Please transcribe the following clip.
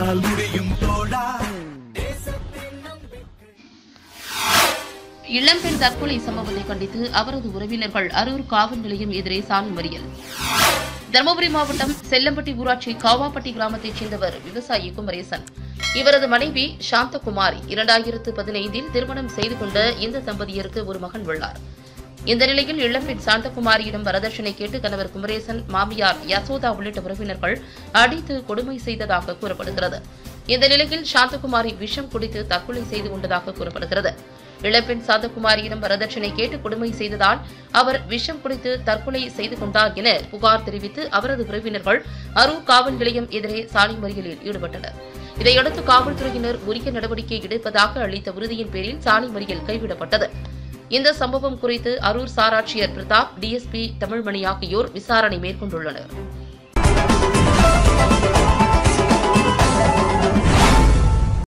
உன்னால் முடியும் தோழா இளம்பெண் தற்கொலை சம்பவத்தை கண்டித்து அவரது உறவினர்கள் அரூர் காவல் நிலையம் எதிரே சாலை மறியல் தருமபுரி மாவட்டம் செல்லம்பட்டி ஊராட்சி காவாப்பட்டி கிராமத்தைச் சேர்ந்தவர் விவசாயி குமரேசன் இவரது மனைவி சாந்தகுமாரி இரண்டாயிரத்து பதினைந்தில் திருமணம் செய்து கொண்ட இந்த தம்பதியருக்கு ஒரு மகன் உள்ளார் இந்த நிலையில் இளம்பெண் சாந்தகுமாரியிடம் வரதட்சணை கேட்டு கணவர் குமரேசன் மாமியார் யசோதா உள்ளிட்ட உறவினர்கள் அடித்து கொடுமை செய்ததாக கூறப்படுகிறது இந்த நிலையில் சாந்தகுமாரி விஷம் குடித்து தற்கொலை செய்து கொண்டதாக கூறப்படுகிறது இளம்பெண் சாந்தகுமாரியிடம் வரதட்சணை கேட்டு கொடுமை செய்ததால் அவர் விஷம் குடித்து தற்கொலை செய்து கொண்டார் என புகார் தெரிவித்து அவரது உறவினர்கள் அரூர் காவல் நிலையம் எதிரே சாலை மறியலில் ஈடுபட்டனர் இதையடுத்து காவல்துறையினர் உரிய நடவடிக்கை எடுப்பதாக அளித்த உறுதியின் பேரில் சாலை மறியல் கைவிடப்பட்டது இந்த சம்பவம் குறித்து அரூர் சாராட்சியர் பிரதாப் டிஎஸ்பி தமிழ்மணி ஆகியோர் விசாரணை மேற்கொண்டுள்ளனர்